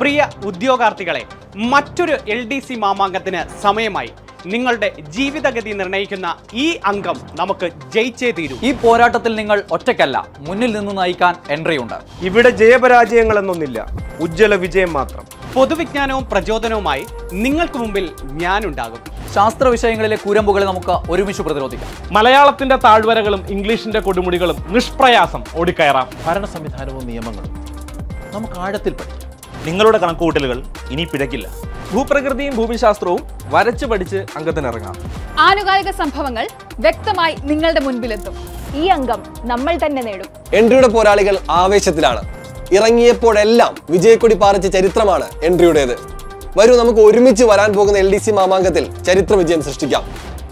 പ്രിയ ഉദ്യോഗാർത്ഥികളെ മറ്റൊരു L D C മാമാങ്കത്തിന് സമയമായി നിങ്ങളുടെ ജീവിതഗതി നിർണ്ണയിക്കുന്ന ഈ അംഗം നമുക്ക് ജയിച്ചേ തീരൂ ഈ പോരാട്ടത്തിൽ നിങ്ങൾ ഒറ്റയ്ക്കല്ല മുന്നിൽ നിന്ന് നയിക്കാൻ എൻട്രി ഉണ്ട് ഇവിടെ ജയപരാജയങ്ങളെന്നൊന്നില്ല ഉജ്ജ്വല വിജയം മാത്രം പൊതുവിജ്ഞാനവും പ്രചോദനവുമായി നിങ്ങൾക്ക് മുമ്പിൽ ഞാനുണ്ടാകും ശാസ്ത്ര വിഷയങ്ങളിലെ കൂരമ്പുകളെ നമുക്ക് ഒരുമിച്ച് പ്രതിരോധിക്കാം മലയാളത്തിന്റെ താഴ്വരകളും ഇംഗ്ലീഷിന്റെ കൊടുമുടികളും നിഷ്പ്രയാസം ഓടിക്കയറാം ഭരണ സംവിധാനവും നിയമങ്ങളും നമുക്ക് ആഴത്തിൽ പഠിക്കാം നിങ്ങളുടെ കണക്കുകൂട്ടലുകൾ ഇനി പിഴക്കില്ല ഭൂപ്രകൃതിയും ഭൂമിശാസ്ത്രവും വരച്ചു പഠിച്ച് അംഗത്തിനിറങ്ങാം ആനുകാലിക സംഭവങ്ങൾ വ്യക്തമായി നിങ്ങളുടെ മുൻപിലെത്തും ഈ അംഗം നമ്മൾ തന്നെ നേടും എൻട്രിയുടെ പോരാളികൾ ആവേശത്തിലാണ് ഇറങ്ങിയപ്പോഴെല്ലാം വിജയക്കൊടി പാറിച്ച ചരിത്രമാണ് എൻട്രിയുടേത് വരൂ നമുക്ക് ഒരുമിച്ച് വരാൻ പോകുന്ന എൽ ഡി സി മാമാങ്കത്തിൽ ചരിത്ര വിജയം സൃഷ്ടിക്കാം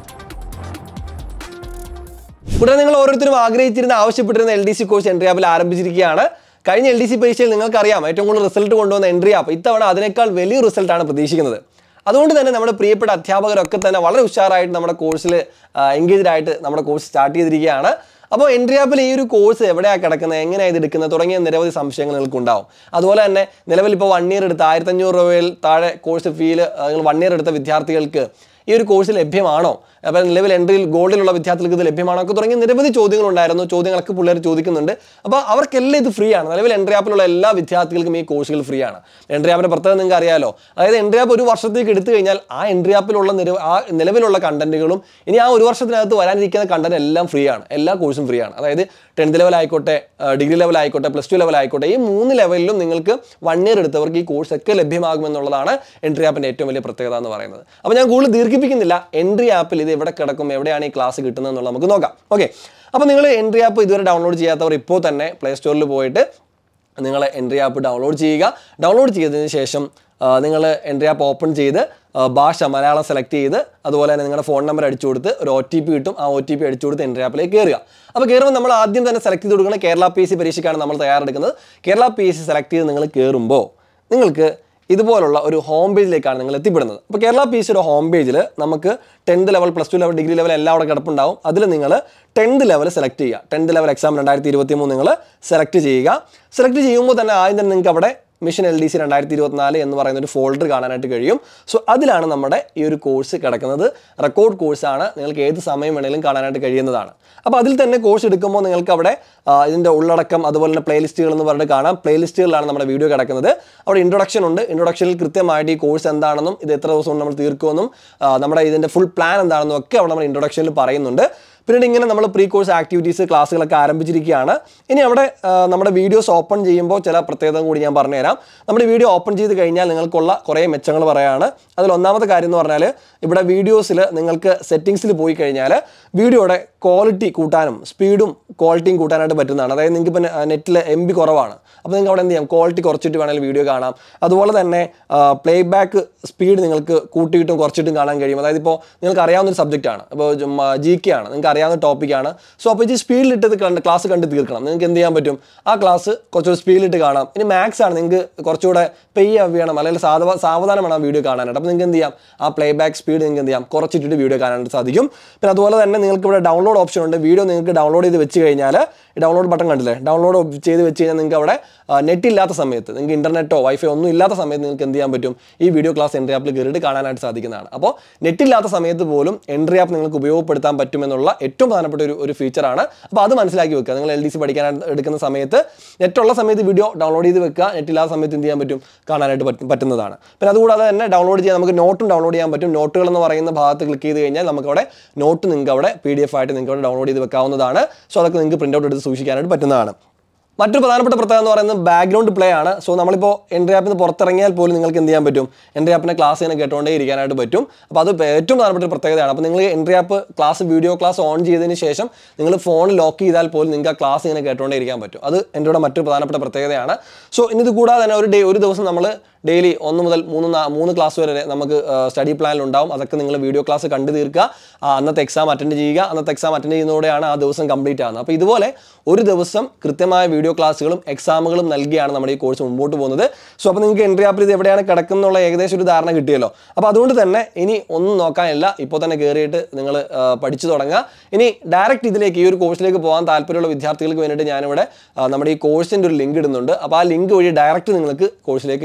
ഉടനെ നിങ്ങൾ ഓരോരുത്തരും ആഗ്രഹിച്ചിരുന്ന ആവശ്യപ്പെട്ടിരുന്ന L D C course Entri ആപ്പിൽ ആരംഭിച്ചിരിക്കുകയാണ് കഴിഞ്ഞ എൽ ഡി സി പരീക്ഷയിൽ നിങ്ങൾക്കറിയാം ഏറ്റവും കൂടുതൽ റിസൾട്ട് കൊണ്ടുവന്ന എൻട്രി ആപ്പ് ഇത്തവണ അതിനേക്കാൾ വലിയ റിസൾട്ടാണ് പ്രതീക്ഷിക്കുന്നത് അതുകൊണ്ട് തന്നെ നമ്മുടെ പ്രിയപ്പെട്ട അധ്യാപകരൊക്കെ തന്നെ വളരെ ഉഷാറായിട്ട് നമ്മുടെ കോഴ്സിൽ എൻഗേജ്ഡ് ആയിട്ട് നമ്മുടെ കോഴ്സ് സ്റ്റാർട്ട് ചെയ്തിരിക്കുകയാണ് അപ്പോൾ എൻട്രി ആപ്പിൽ ഈ ഒരു കോഴ്സ് എവിടെയാണ് കിടക്കുന്നത് എങ്ങനെയാണ് ഇത് എടുക്കുന്നത് തുടങ്ങിയ നിരവധി സംശയങ്ങൾ നിങ്ങൾക്ക് ഉണ്ടാവും അതുപോലെ തന്നെ നിലവിൽ ഇപ്പോൾ വൺ ഇയർ എടുത്ത ആയിരത്തഞ്ഞൂറ് രൂപയിൽ താഴെ കോഴ്സ് ഫീൽ നിങ്ങൾ വൺ ഇയർ എടുത്ത വിദ്യാർത്ഥികൾക്ക് ഈ ഒരു കോഴ്സ് ലഭ്യമാണോ അപ്പോൾ നിലവിൽ എൻട്രിയിൽ ഗോൾഡിലുള്ള വിദ്യാർത്ഥികൾക്ക് ഇത് ലഭ്യമാണോ ഒക്കെ തുടങ്ങിയ നിരവധി ചോദ്യങ്ങളുണ്ടായിരുന്നു ചോദ്യങ്ങളൊക്കെ പിള്ളേർ ചോദിക്കുന്നുണ്ട് അപ്പോൾ അവർക്കെല്ലാം ഇത് ഫ്രീ ആണ് നിലവിൽ എൻട്രി ആപ്പിലുള്ള എല്ലാ വിദ്യാർത്ഥികൾക്കും ഈ കോഴ്സുകൾ ഫ്രീ ആണ് എൻട്രി ആപ്പിന്റെ പ്രത്യേകത നിങ്ങൾക്ക് അറിയാലോ അതായത് എൻട്രി ആപ്പ് ഒരു വർഷത്തേക്ക് എടുത്തു കഴിഞ്ഞാൽ ആ എൻട്രി ആപ്പിലുള്ള നിര ആ നിലവിലുള്ള കണ്ടന്റുകളും ഇനി ആ ഒരു വർഷത്തിനകത്ത് വരാനിരിക്കുന്ന കണ്ടന്റ് എല്ലാം ഫ്രീ ആണ് എല്ലാ കോഴ്സും ഫ്രീ ആണ് അതായത് ടെൻത്ത് ലെവൽ ആയിക്കോട്ടെ ഡിഗ്രി ലെവൽ ആയിക്കോട്ടെ പ്ലസ് ടു ലെവൽ ആയിക്കോട്ടെ ഈ മൂന്ന് ലെവലിലും നിങ്ങൾക്ക് വൺ ഇയർ എടുത്തവർക്ക് ഈ കോഴ്സ് ഒക്കെ ലഭ്യമാകുമെന്നുള്ളതാണ് എൻട്രി ആപ്പിന്റെ ഏറ്റവും വലിയ പ്രത്യേകത എന്ന് പറയുന്നത് അപ്പോൾ ഞാൻ കൂടുതൽ ദീർഘിപ്പിക്കുന്നില്ല എൻട്രി ആപ്പിൽ ഇത് എവിടെ കിടക്കും എവിടെയാണ് ഈ ക്ലാസ് കിട്ടുന്നത് എന്നുള്ളത് നമുക്ക് നോക്കാം ഓക്കെ അപ്പോൾ നിങ്ങൾ എൻട്രി ആപ്പ് ഇതുവരെ ഡൗൺലോഡ് ചെയ്യാത്തവർ ഇപ്പോൾ തന്നെ പ്ലേ സ്റ്റോറിൽ പോയിട്ട് നിങ്ങൾ എൻട്രി ആപ്പ് ഡൗൺലോഡ് ചെയ്യുക ഡൗൺലോഡ് ചെയ്തതിന് ശേഷം നിങ്ങൾ എൻട്രി ആപ്പ് ഓപ്പൺ ചെയ്ത് ആ, ഭാഷ മലയാളം സെലക്ട് ചെയ്ത് അതുപോലെ തന്നെ നിങ്ങളുടെ ഫോൺ നമ്പർ അടിച്ചു കൊടുത്ത് ഒരു ഒ ടി പി കിട്ടും ആ ഒ ടി പി അടിച്ചു കൊടുത്ത് എൻട്രി ആപ്പിലേക്ക് കയറുക അപ്പോൾ കയറുമ്പോൾ നമ്മൾ ആദ്യം തന്നെ സെലക്ട് ചെയ്ത് കൊടുക്കുന്നത് കേരള പി എസ് സി പരീക്ഷയ്ക്കാണ് നമ്മൾ തയ്യാറെടുക്കുന്നത് Kerala P S C select ചെയ്ത് നിങ്ങൾ കയറുമ്പോൾ നിങ്ങൾക്ക് ഇതുപോലുള്ള ഒരു ഹോം പേജിലേക്കാണ് നിങ്ങൾ എത്തിപ്പെടുന്നത് അപ്പോൾ കേരള പി സിയുടെ ഹോം പേജിൽ നമുക്ക് tenth level plus two level degree level എല്ലാം അവിടെ കിടപ്പുണ്ടാവും അതിൽ നിങ്ങൾ ടെൻത്ത് ലെവൽ സെലക്ട് ചെയ്യുക ടെൻത്ത് ലെവൽ എക്സാം രണ്ടായിരത്തി ഇരുപത്തി മൂന്ന് നിങ്ങൾ സെലക്ട് ചെയ്യുക സെലക്ട് ചെയ്യുമ്പോൾ തന്നെ ആദ്യം തന്നെ നിങ്ങൾക്ക് അവിടെ മിഷൻ എൽ ഡി സി രണ്ടായിരത്തി ഇരുപത്തിനാല് എന്ന് പറയുന്ന ഒരു ഫോൾഡർ കാണാനായിട്ട് കഴിയും സോ അതിലാണ് നമ്മുടെ ഈ ഒരു കോഴ്സ് കിടക്കുന്നത് റെക്കോർഡ് കോഴ്സാണ് നിങ്ങൾക്ക് ഏത് സമയം വേണമെങ്കിലും കാണാനായിട്ട് കഴിയുന്നതാണ് അപ്പോൾ അതിൽ തന്നെ കോഴ്സ് എടുക്കുമ്പോൾ നിങ്ങൾക്ക് അവിടെ ആ, ഇതിൻ്റെ ഉള്ളടക്കം അതുപോലെ തന്നെ പ്ലേലിസ്റ്റുകൾ എന്ന് പറഞ്ഞിട്ട് കാണാം പ്ലേലിസ്റ്റുകളിലാണ് നമ്മുടെ വീഡിയോ കിടക്കുന്നത് അവിടെ ഇൻട്രൊഡക്ഷൻ ഉണ്ട് ഇൻട്രൊഡക്ഷനിൽ കൃത്യമായിട്ട് ഈ കോഴ്സ് എന്താണെന്നും ഇത് എത്ര ദിവസം കൊണ്ട് നമ്മൾ തീർക്കുമെന്നും ആ, നമ്മുടെ ഇതിൻ്റെ ഫുൾ പ്ലാൻ എന്താണെന്നും ഒക്കെ അവിടെ നമ്മൾ ഇൻട്രൊഡക്ഷനിൽ പറയുന്നുണ്ട് പിന്നീട് ഇങ്ങനെ നമ്മൾ പ്രീ കോഴ്സ് ആക്ടിവിറ്റീസ് ക്ലാസ്സുകളൊക്കെ ആരംഭിച്ചിരിക്കുകയാണ് ഇനി അവിടെ ആ, നമ്മുടെ വീഡിയോസ് ഓപ്പൺ ചെയ്യുമ്പോൾ ചില പ്രത്യേകത കൂടി ഞാൻ പറഞ്ഞുതരാം നമ്മുടെ വീഡിയോ ഓപ്പൺ ചെയ്ത് കഴിഞ്ഞാൽ നിങ്ങൾക്കുള്ള കുറേ മെച്ചങ്ങൾ പറയാണ് അതിൽ ഒന്നാമത്തെ കാര്യം എന്ന് പറഞ്ഞാൽ ഇവിടെ വീഡിയോസിൽ നിങ്ങൾക്ക് സെറ്റിങ്സിൽ പോയി കഴിഞ്ഞാൽ വീഡിയോയുടെ ക്വാളിറ്റി കൂട്ടാനും സ്പീഡും ക്വാളിറ്റിയും കൂട്ടാനായിട്ട് പറ്റുന്നതാണ് അതായത് നിങ്ങൾക്ക് ഇപ്പം നെറ്റിൽ എം ബി കുറവാണ് അപ്പോൾ നിങ്ങൾക്ക് അവിടെ എന്ത് ചെയ്യാം ക്വാളിറ്റി കുറച്ചിട്ട് വേണമെങ്കിൽ വീഡിയോ കാണാം അതുപോലെ തന്നെ പ്ലേ ബാക്ക് സ്പീഡ് നിങ്ങൾക്ക് കൂട്ടിയിട്ടും കുറച്ചിട്ടും കാണാൻ കഴിയും അതായത് ഇപ്പോൾ നിങ്ങൾക്ക് അറിയാവുന്ന ഒരു സബ്ജക്റ്റാണ് ഇപ്പോൾ ജി കെ ആണ് നിങ്ങൾക്ക് അറിയാവുന്ന ടോപ്പിക്കാണ് സോ അപ്പോൾ ഈ സ്പീഡിലിട്ട് കണ്ട് ക്ലാസ് കണ്ട് തീർക്കണം നിങ്ങൾക്ക് എന്ത് ചെയ്യാൻ പറ്റും ആ ക്ലാസ് കുറച്ചുകൂടി സ്പീഡിലിട്ട് കാണാം ഇനി മാത്സ് ആണ് നിങ്ങൾക്ക് കുറച്ചുകൂടെ പെയ്യ വേണം അല്ലെങ്കിൽ സാധ സാവധാനം വേണം വീഡിയോ കാണാനായിട്ട് അപ്പോൾ നിങ്ങൾക്ക് എന്ത് ചെയ്യാം ആ പ്ലേ ബാക്ക് സ്പീഡ് നിങ്ങൾക്ക് എന്ത് ചെയ്യാം കുറച്ചിട്ടിട്ട് വീഡിയോ കാണാനായിട്ട് സാധിക്കും പിന്നെ അതുപോലെ തന്നെ നിങ്ങൾക്ക് ഇവിടെ ഡൗൺലോഡ് ഓപ്ഷൻ ഉണ്ട് വീഡിയോ നിങ്ങൾക്ക് ഡൗൺലോഡ് ചെയ്ത് വെച്ച് കഴിഞ്ഞാൽ ഡൗൺലോഡ് ബട്ടൺ കണ്ടില്ലേ ഡൗൺലോഡ് ചെയ്ത് വെച്ച് കഴിഞ്ഞാൽ നിങ്ങൾക്ക് അവിടെ നെറ്റ് ഇല്ലാത്ത സമയത്ത് നിങ്ങൾക്ക് ഇന്റർനെറ്റോ വൈഫൈ ഒന്നും ഇല്ലാത്ത സമയത്ത് നിങ്ങൾക്ക് എന്ത് ചെയ്യാൻ പറ്റും ഈ വീഡിയോ ക്ലാസ് എൻട്രി ആപ്പിൽ കയറിയിട്ട് കാണാനായിട്ട് സാധിക്കുന്നതാണ് അപ്പോൾ നെറ്റ് ഇല്ലാത്ത സമയത്ത് പോലും എൻട്രി ആപ്പ് നിങ്ങൾക്ക് ഉപയോഗപ്പെടുത്താൻ പറ്റുമെന്നുള്ള ഏറ്റവും പ്രധാനപ്പെട്ട ഒരു ഒരു ഫീച്ചറാണ് അപ്പോൾ അത് മനസ്സിലാക്കി വെക്കുക നിങ്ങൾ എൽ ഡി സി പഠിക്കാനായിട്ട് എടുക്കുന്ന സമയത്ത് നെറ്റുള്ള സമയത്ത് വീഡിയോ ഡൗൺലോഡ് ചെയ്ത് വെക്കുക നെറ്റ് ഇല്ലാത്ത സമയത്ത് എന്ത് ചെയ്യാൻ പറ്റും കാണാനായിട്ട് പറ്റും പറ്റുന്നതാണ് പിന്നെ അതുകൂടാതെ തന്നെ ഡൗൺലോഡ് ചെയ്യാൻ നമുക്ക് നോട്ടും ഡൗൺലോഡ് ചെയ്യാൻ പറ്റും നോട്ടുകൾ എന്ന് പറയുന്ന ഭാഗത്ത് ക്ലിക്ക് ചെയ്ത് കഴിഞ്ഞാൽ നമുക്ക് അവിടെ നോട്ട് നിങ്ങൾക്ക് അവിടെ പി ഡി എഫ് ആയിട്ട് നിങ്ങൾക്ക് അവിടെ ഡൗൺലോഡ് ചെയ്ത് വെക്കാവുന്നതാണ് സോ അതൊക്കെ നിങ്ങൾക്ക് പ്രിൻ്റ് ഔട്ട് എടുത്ത് സൂക്ഷിക്കാനായിട്ട് പറ്റുന്നതാണ് മറ്റൊരു പ്രധാനപ്പെട്ട പ്രത്യേകത എന്ന് പറയുന്നത് ബാക്ക്ഗ്രൗണ്ട് പ്ലേ ആണ് സോ നമ്മളിപ്പോൾ എൻട്രി ആപ്പിൽ നിന്ന് പുറത്തിറങ്ങിയാൽ പോലും നിങ്ങൾക്ക് എന്ത് ചെയ്യാൻ പറ്റും എൻട്രി ആപ്പിനെ ക്ലാസ് ഇങ്ങനെ കേട്ടുകൊണ്ടേ ഇരിക്കാനായിട്ട് പറ്റും അപ്പോൾ അത് ഏറ്റവും പ്രധാനപ്പെട്ട ഒരു പ്രത്യേകതയാണ് അപ്പോൾ നിങ്ങൾ Entri app class video class on ചെയ്തതിന് ശേഷം നിങ്ങൾ ഫോൺ ലോക്ക് ചെയ്താൽ പോലും നിങ്ങൾക്ക് ആ ക്ലാസ് ഇങ്ങനെ കേട്ടുകൊണ്ടേ ഇരിക്കാൻ പറ്റും അത് എൻ്റെ കൂടെ മറ്റൊരു പ്രധാനപ്പെട്ട പ്രത്യേകതയാണ് സോ ഇനി ഇത് കൂടാതെ തന്നെ ഒരു ഡേ ഒരു ദിവസം നമ്മൾ ഡെയിലി ഒന്ന് മുതൽ മൂന്ന് നാ- മൂന്ന് ക്ലാസ് വരെ നമുക്ക് സ്റ്റഡി പ്ലാനിൽ ഉണ്ടാവും അതൊക്കെ നിങ്ങൾ വീഡിയോ ക്ലാസ് കണ്ടു തീർക്കുക ആ, അന്നത്തെ എക്സാം അറ്റൻഡ് ചെയ്യുക അന്നത്തെ എക്സാം അറ്റൻഡ് ചെയ്യുന്നതോടെയാണ് ആ ദിവസം കംപ്ലീറ്റ് ആകുന്നത് അപ്പോൾ ഇതുപോലെ ഒരു ദിവസം കൃത്യമായ വീഡിയോ ക്ലാസ്സുകളും എക്സാമുകളും നൽകിയാണ് നമ്മുടെ ഈ കോഴ്സ് മുമ്പോട്ട് പോകുന്നത് സോ അപ്പോൾ നിങ്ങൾക്ക് എൻട്രി ആപ്പിൽ ഇത് എവിടെയാണ് കിടക്കുന്നുള്ള ഏകദേശം ഒരു ധാരണ കിട്ടിയല്ലോ അപ്പോൾ അതുകൊണ്ട് തന്നെ ഇനി ഒന്നും നോക്കാനില്ല ഇപ്പോൾ തന്നെ കയറിയിട്ട് നിങ്ങൾ പഠിച്ചു തുടങ്ങുക ഇനി ഡയറക്റ്റ് ഇതിലേക്ക് ഈ ഒരു കോഴ്സിലേക്ക് പോകാൻ താല്പര്യമുള്ള വിദ്യാർത്ഥികൾക്ക് വേണ്ടിയിട്ട് ഞാനിവിടെ ആ, നമ്മുടെ ഈ കോഴ്സിൻ്റെ ഒരു ലിങ്ക് ഇടുന്നുണ്ട് അപ്പോൾ ആ ലിങ്ക് വഴി ഡയറക്റ്റ് നിങ്ങൾക്ക് കോഴ്സിലേക്ക് എത്തിപ്പെടാൻ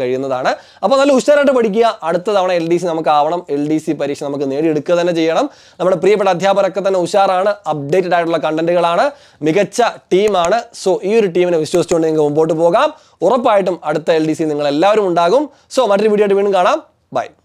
കഴിയുന്നതാണ് അപ്പോൾ നല്ല ഉഷാറായിട്ട് പഠിക്കുക അടുത്ത തവണ എൽ ഡി സി നമുക്ക് ആവണം എൽ ഡി സി പരീക്ഷ നമുക്ക് നേടിയെടുക്കുക തന്നെ ചെയ്യണം നമ്മുടെ പ്രിയപ്പെട്ട അധ്യാപകരൊക്കെ തന്നെ ഉഷാറാണ് അപ്ഡേറ്റഡ് ആയിട്ടുള്ള കണ്ടന്റുകളാണ് മികച്ച ടീമാണ് സോ ഈ ഒരു ടീമിനെ വിശ്വസിച്ചുകൊണ്ട് നിങ്ങൾക്ക് മുമ്പോട്ട് പോകാം ഉറപ്പായിട്ടും അടുത്ത എൽ ഡി സി നിങ്ങൾ എല്ലാവരും ഉണ്ടാകും സോ മറ്റൊരു വീഡിയോ ആയിട്ട് വീണ്ടും കാണാം ബൈ